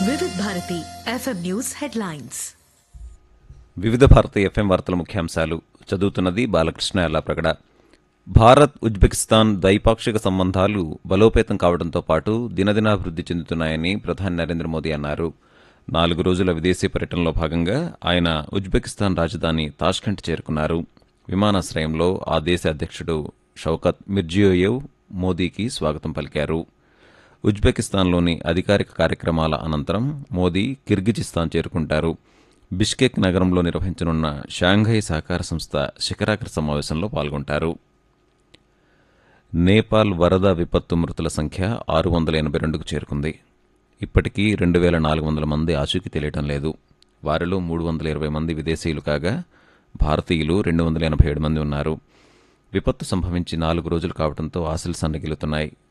Vividh Bharati FM news headlines Vividha Bharata FM వార్తల ముఖ్యాంశాలు చదువుతున్నది బాలకృష్ణ ఎల్లాప్రగడ భారత్ ఉజ్బెకిస్తాన్ ద్వైపాక్షిక సంబంధాలు బలోపేతం కావడంతో పాటు దినదినాభివృద్ధి చెందుతున్నాయని ప్రధాని నరేంద్ర మోదీ అన్నారు నాలుగు రోజుల విదేశీ పర్యటనలో భాగంగా ఆయన ఉజ్బెకిస్తాన్ రాజధాని తాష్కెంట్ చేరుకున్నారు విమానాశ్రయంలో ఆ దేశ అధ్యక్షుడు షౌకత్ మిర్జియోయేవ్ మోదీకి స్వాగతం పలికారు ఉజ్బెకిస్తాన్లోని అధికారిక కార్యక్రమాల అనంతరం మోదీ కిర్గిజిస్తాన్ చేరుకుంటారు బిష్కెక్ నగరంలో నిర్వహించనున్న షాంఘై సహకార సంస్థ శిఖరాగ్ర సమావేశంలో పాల్గొంటారు నేపాల్ వరద విపత్తు మృతుల సంఖ్య ఆరు వందల ఎనభై రెండుకు చేరుకుంది ఇప్పటికీ రెండు వేల నాలుగు వందల మంది ఆచూకీ తెలియటం లేదు వారిలో మూడు వందల ఇరవై మంది విదేశీయులు కాగా భారతీయులు రెండు వందల ఎనభై ఏడు మంది ఉన్నారు విపత్తు సంభవించి నాలుగు రోజులు కావడంతో ఆశలు సన్నగిలుతున్నాయి